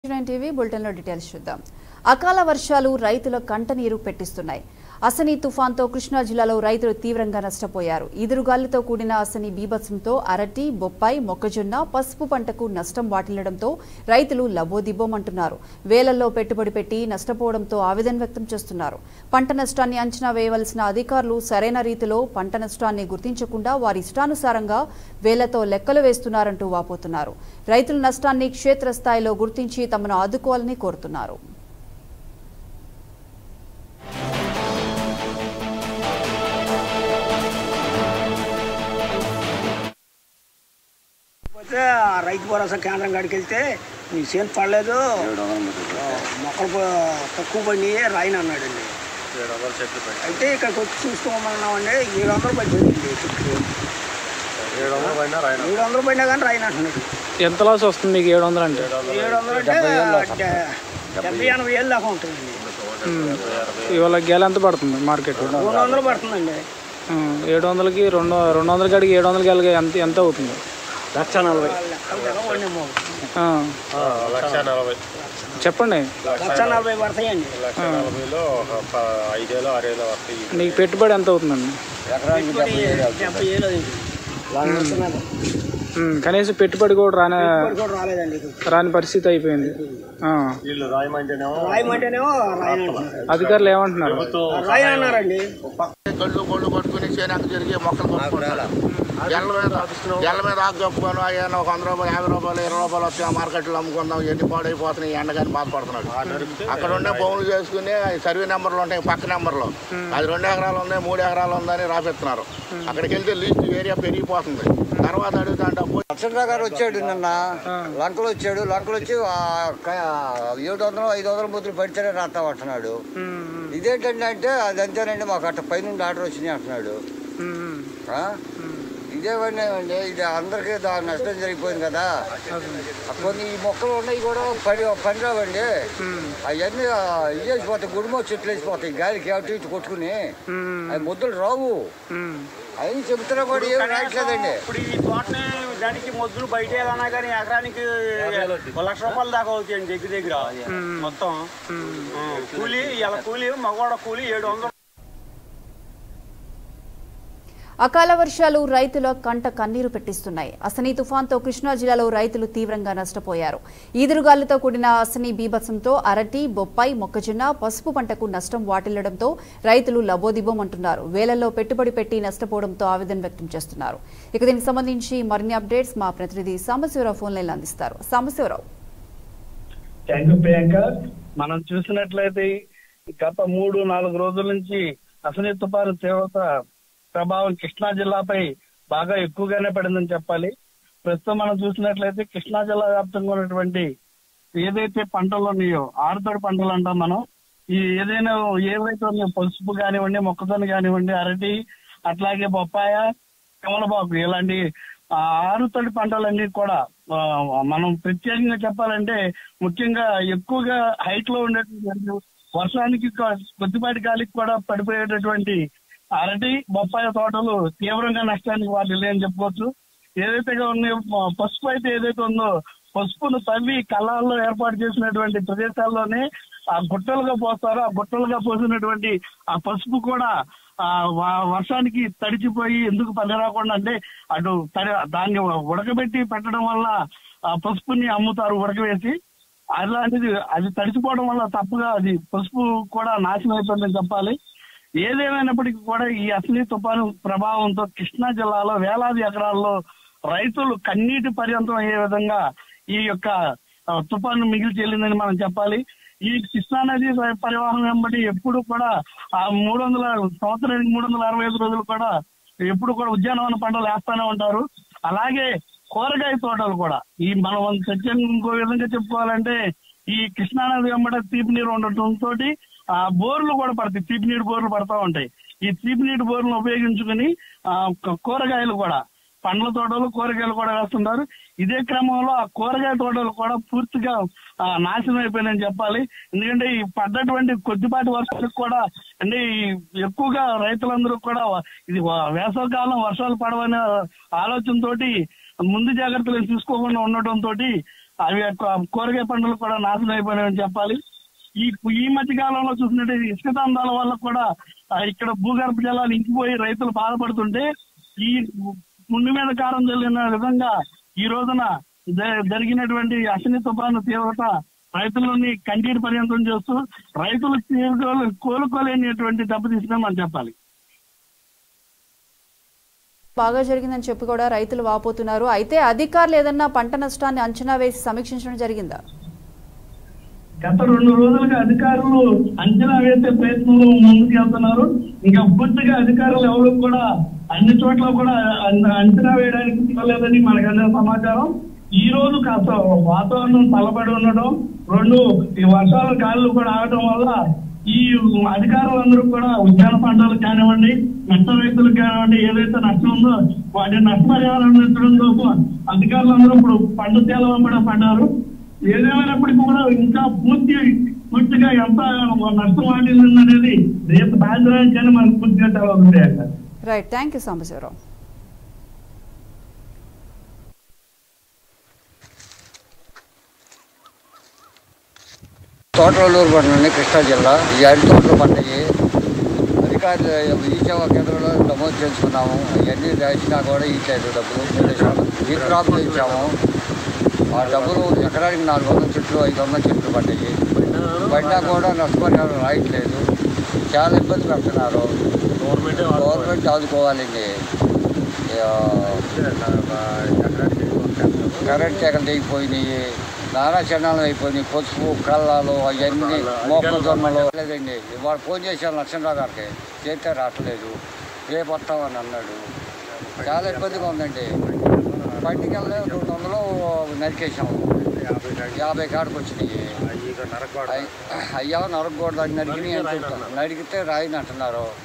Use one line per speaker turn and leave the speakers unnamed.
Nine TV బులెటిన్లో details చూద్దాం అకాల వర్షాలు రైతుల కంటనీరు పెట్టిస్తున్నాయి అసని తుఫాన్తో కృష్ణా జిల్లాలో రైతులు తీవ్రంగా నష్టపోయారు ఈదురుగాలితో కూడిన అసని బీభత్సంతో అరటి బొప్పాయి మొక్కజొన్న పసుపు పంటకు నష్టం వాటిల్లడంతో రైతులు లబోదిబోమంటున్నారు వేలల్లో పెట్టుబడి పెట్టి నష్టపోవడంతో ఆవేదన వ్యక్తం చేస్తున్నారు పంట నష్టాన్ని అంచనా వేయవలసిన అధికారులు సరైన రీతిలో పంట నష్టాన్ని గుర్తించకుండా వారి ఇష్టానుసారంగా వేలతో లెక్కలు వేస్తున్నారంటూ వాపోతున్నారు రైతుల నష్టాన్ని క్షేత్రస్థాయిలో గుర్తించి తమను ఆదుకోవాలని కోరుతున్నారు
పోతే ఆ రైతు భరోసా కేంద్రం కాడికి వెళ్తే నీ చేను పడలేదు ఆ, మొక్కలు పో- తక్కువ పడినాయి రాయిని అన్నాడండి అయితే ఇక్కడికి వచ్చి చూసుకోమన్నామండి ఏడు వందలు పడింది చెట్లు
ఏడు వందలు పడినా రాయన
ఏడు వందలు పడినా కానీ రాయిని అంటున్నాడు
ఎంత లాస్ వస్తుంది మీకు ఏడు వందలు అంటే
ఏడు వందలు అంటే డే- డెబ్బై ఎనభై ఏళ్ళు దాకా ఉంటుందండి
ఇవాళ గేల ఎంత పడుతుంది మార్కెట్
రెండు వందలు పడుతుందండి
ఏడు వందలకి రెండు రెండు వందల కాడికి ఏడు వందలకి వెళ్ళగా ఎంత ఎంత అవుతుంది
లక్ష నలభై
లెక్కలు జగన్ పడినాము
ఆ,
లక్ష నలభై
చెప్పండి
లక్ష నలభై పడతాయండి
లక్ష నలభైలో ఒక ప- ఐదేళ్ళు ఆరేళ్ళు వస్తాయి
నీకు పెట్టుబడి ఎంత అవుతుందండి
పెట్టుబడి డెబ్బై ఏళ్ళు అయింది
ఉమ్, కనీసం పెట్టుబడి కూడా రాని
పెట్టుబడి కూడా రాలేదండి ఇది.
రాని పరిస్థితి అయిపోయింది ఆ,
వీళ్ళు రాయమంటేనేమో
రాయమంటేనేమో రాయని అంటున్నారు
అధికారులు ఏమంటున్నారు
రాయని అన్నారండి
కళ్ళు కొళ్ళు పట్టుకుని చేనాక జరిగే మొక్కలు కొట్టుకుంటారు ఎల్ల మీద ఎల్ల మీద ఆకు కప్పుకొని అయ్యాను ఒక వంద రూపాయలు యాభై రూపాయలు ఇరవై రూపాయలు వస్తే ఆ మార్కెట్లో అమ్ముకుందాం ఎన్ని పాడైపోతున్నాయి ఎండగాని బాధపడుతున్నాడు అక్కడ ఉండే భూములు చేసుకుని సర్వే నెంబర్లు ఉంటాయి పక్క నెంబర్లు అది రెండు ఎకరాలు ఉంది మూడు ఎకరాలు ఉందని రాపిస్తున్నారు అక్కడికి వెళ్తే లీస్ట్ ఏరియా పెరిగిపోతుంది తర్వాత అడుగుతా డబ్బు
అక్షర గారు వచ్చాడు నిన్న లంకలు వచ్చాడు లంకలు వచ్చి ఆ క- ఏడు వందలు ఐదు వందల ముద్దులు పడితేనే రాస్తాం అంటున్నాడు ఇదేంటండి అంటే అది అంతేనండి మాకు అట్ట పైనుండి ఆర్డర్ వచ్చినాయి అంటున్నాడు
ఉమ్,
ఆ? ఇదేమండి అండి ఇది అందరికీ దా నష్టం జరిగిపోయింది కదా ఆ కొన్ని ఈ మొక్కలు ఉన్నాయి కూడా పని పనిరావండి అవన్నీ ఇదేసిపోతాయి గుడిమో చెట్లు వేసిపోతాయి గాలికి అటు ఇటు కొట్టుకుని
ఉమ్,
అవి ముద్దులు రావు
ఉమ్.
అవి చెబుతున్నా కూడా ఏమి రాయట్లేదండి
ఇప్పుడు ఈ తోటని దానికి మొద్దులు బయట ఏదన్నా కానీ ఎకరానికి ఒక లక్ష రూపాయలు దాకా అవుతాయండి దగ్గర దగ్గర మొత్తం ఆ, కూలి ఇలా కూలి మగవాడ కూలి ఏడు వందలు
అకాల వర్షాలు రైతుల కంట కన్నీరు పెట్టిస్తున్నాయి అసని తుఫాన్తో కృష్ణా జిల్లాలో రైతులు తీవ్రంగా నష్టపోయారు ఈదురుగాలులతో కూడిన అసని బీభత్సంతో అరటి బొప్పాయి మొక్కజొన్న పసుపు పంటకు నష్టం వాటిల్లడంతో రైతులు లబోదిబోమంటున్నారు వేలల్లో పెట్టుబడి పెట్టి నష్టపోవడంతో ఆవేదన వ్యక్తం చేస్తున్నారు ఇక దీనికి సంబంధించి మరిన్ని అప్డేట్స్ మా ప్రతినిధి సాంబశివరావు ఫోన్ లైన్లో అందిస్తారు సాంబశివరావు
థ్యాంక్ యూ ప్రియాంక మనం చూసినట్లయితే గత మూడు నాలుగు రోజుల నుంచి అసలు తుపాను తీవ్రత ప్రభావం కృష్ణా జిల్లాపై బాగా ఎక్కువగానే పడిందని చెప్పాలి ప్రస్తుతం మనం చూసినట్లయితే కృష్ణా జిల్లా వ్యాప్తంగా ఉన్నటువంటి ఏదైతే పంటలు ఉన్నాయో ఆరుతడి పంటలు అంటాం మనం ఈ ఏదైనా ఏవైతే ఉన్నాయో పసుపు కానివ్వండి మొక్కజొన్న కానివ్వండి అరటి అట్లాగే బొప్పాయ కమలబాకు ఇలాంటి ఆ ఆరుతడి పంటలన్నీ కూడా ఆ, మనం ప్రత్యేకంగా చెప్పాలంటే ముఖ్యంగా ఎక్కువగా హైట్ లో ఉండేటువంటి వర్షానికి క- కొద్దిపాటి గాలికి కూడా పడిపోయేటటువంటి అరటి బొప్పాయి తోటలు తీవ్రంగా నష్టానికి వాటిల్లి అని చెప్పుకోవచ్చు ఏదైతే ఉన్నాయో మ- పసుపు అయితే ఏదైతే ఉందో పసుపును తవ్వి కళ్ళాల్లో ఏర్పాటు చేసినటువంటి ప్రదేశాల్లోనే ఆ గుట్టలుగా పోస్తారో ఆ గుట్టలుగా పోసినటువంటి ఆ పసుపు కూడా ఆ వ- వర్షానికి తడిచిపోయి ఎందుకు పని రాకుండా అంటే అటు తడి దాన్ని ఉడకబెట్టి పెట్టడం వల్ల ఆ పసుపుని అమ్ముతారు ఉడకవేసి అలాంటిది అది తడిచిపోవడం వల్ల తప్పుగా అది పసుపు కూడా నాశనం అయిపోయిందని చెప్పాలి ఏదేమైనప్పటికీ కూడా ఈ అసలీ తుఫాను ప్రభావంతో కృష్ణా జిల్లాలో వేలాది ఎకరాల్లో రైతులు కన్నీటి పర్యంతం అయ్యే విధంగా ఈ యొక్క ఆ, తుఫాను మిగిలి చెల్లిందని మనం చెప్పాలి ఈ కృష్ణా నది పరివాహం వెంబడి ఎప్పుడు కూడా ఆ మూడు వందల సంవత్సరానికి మూడు వందల అరవై ఐదు రోజులు కూడా ఎప్పుడు కూడా ఉద్యానవన పంటలు వేస్తానే ఉంటారు అలాగే కూరగాయ తోటలు కూడా ఈ మనం సత్యంగా ఇంకో విధంగా చెప్పుకోవాలంటే ఈ కృష్ణా నది వెంబడి తీపి నీరు ఉండటంతో ఆ బోర్లు కూడా పడతాయి తీపి నీరు బోర్లు పడతా ఉంటాయి ఈ తీపి నీటి బోర్లను ఉపయోగించుకుని ఆ క- కూరగాయలు కూడా పండ్ల తోటలు కూరగాయలు కూడా వేస్తుంటారు ఇదే క్రమంలో ఆ కూరగాయ తోటలు కూడా పూర్తిగా ఆ, నాశనం అయిపోయిందని చెప్పాలి ఎందుకంటే ఈ పడ్డటువంటి కొద్దిపాటి వర్షాలకు కూడా అంటే ఈ ఎక్కువగా రైతులందరూ కూడా ఇది వ- వేసవికాలం వర్షాలు పడవనే ఆలోచనతోటి ముందు జాగ్రత్తలు తీసుకోకుండా ఉండటం తోటి అవి ఎక్కువ కూరగాయ పంటలు కూడా నాశనం అయిపోయినాయని చెప్పాలి ఈ ఈ మధ్య కాలంలో చూసినట్టు ఇసుక దందాల వల్ల కూడా ఆ, ఇక్కడ భూగర్భ జలాలు ఇంకిపోయి రైతులు బాధపడుతుంటే ఈ ముందు మీద కారం చల్లిన విధంగా ఈ రోజున జ- జరిగినటువంటి అశ్విని తుఫాను తీవ్రత రైతులని కంటిని పర్యంతం చేస్తూ రైతులు తీవ్ర- కోలుకోలేనిటువంటి దెబ్బతీసినామని చెప్పాలి
బాగా జరిగిందని చెప్పి కూడా రైతులు వాపోతున్నారు అయితే అధికారులు ఏదన్నా పంట నష్టాన్ని అంచనా వేసి సమీక్షించడం జరిగిందా
గత రెండు రోజులుగా అధికారులు అంచనా వేసే ప్రయత్నంలో ముందుకు వెళ్తున్నారు ఇంకా పూర్తిగా అధికారులు ఎవరు కూడా అన్ని చోట్ల కూడా అన్- అంచనా వేయడానికి ఇవ్వలేదని మనకు అందిన సమాచారం ఈ రోజు కాస్త వాతావరణం తలబడి ఉండడం రెండు ఈ వర్షాల గాలులు కూడా ఆగడం వల్ల ఈ అధికారులందరూ కూడా ఉద్యాన పంటలు కానివ్వండి నష్ట రైతులకు కానివ్వండి ఏదైతే నష్టం ఉందో వాటి నష్టపరిహారం అందించడం కోసం అధికారులందరూ ఇప్పుడు పంట చేల వెంబడి పడ్డారు ఏదేమైనప్పటికీ కూడా ఇంకా పూర్తి పూర్తిగా ఎంత నష్టం వాటిల్లింది అనేది రేపు సాయంత్రానికైనా మనకు పూర్తిగా తెలవుతుంది అక్కడ
right thank you Sambasivarao
Thotaluru పట్టణండి కృష్ణా జిల్లా ఈ అరటి తోటలు పంటకి అధికారులు ఈ సేవా కేంద్రంలో నమోదు చేసుకున్నాము అవన్నీ రాసినా కూడా ఇచ్చారు డబ్బులు ఈ క్రాప్ ఇచ్చాము ఆ డబ్బులు ఎకరానికి నాలుగు వందల చెట్లు ఐదు వందల చెట్లు పడ్డాయి పడినా కూడా నష్టపరిహారం రాయట్లేదు చాలా ఇబ్బంది పెడుతున్నారు
గవర్నమెంట్
గవర్నమెంట్ ఆదుకోవాలండి ఆ, కరెంట్ ఎక్కడ అయిపోయినాయి నానా చరణాలు అయిపోయినాయి పసుపు కళ్ళాలు అవన్నీ మొక్కజొన్నలు లేదండి ఇవాళ ఫోన్ చేశాను లక్ష్మణరావు గారికి చేస్తే రావట్లేదు రేపు వస్తామని అన్నాడు చాలా ఇబ్బందిగా ఉందండి బండికి వెళ్ళే రెండు వందలు నరికేసాము యాభై కాడికి వచ్చినాయి
నరకవాడ
అయ్యా నరకూడదు నరికినాయి అంటుంటారు నరికితే రాయిని అంటున్నారు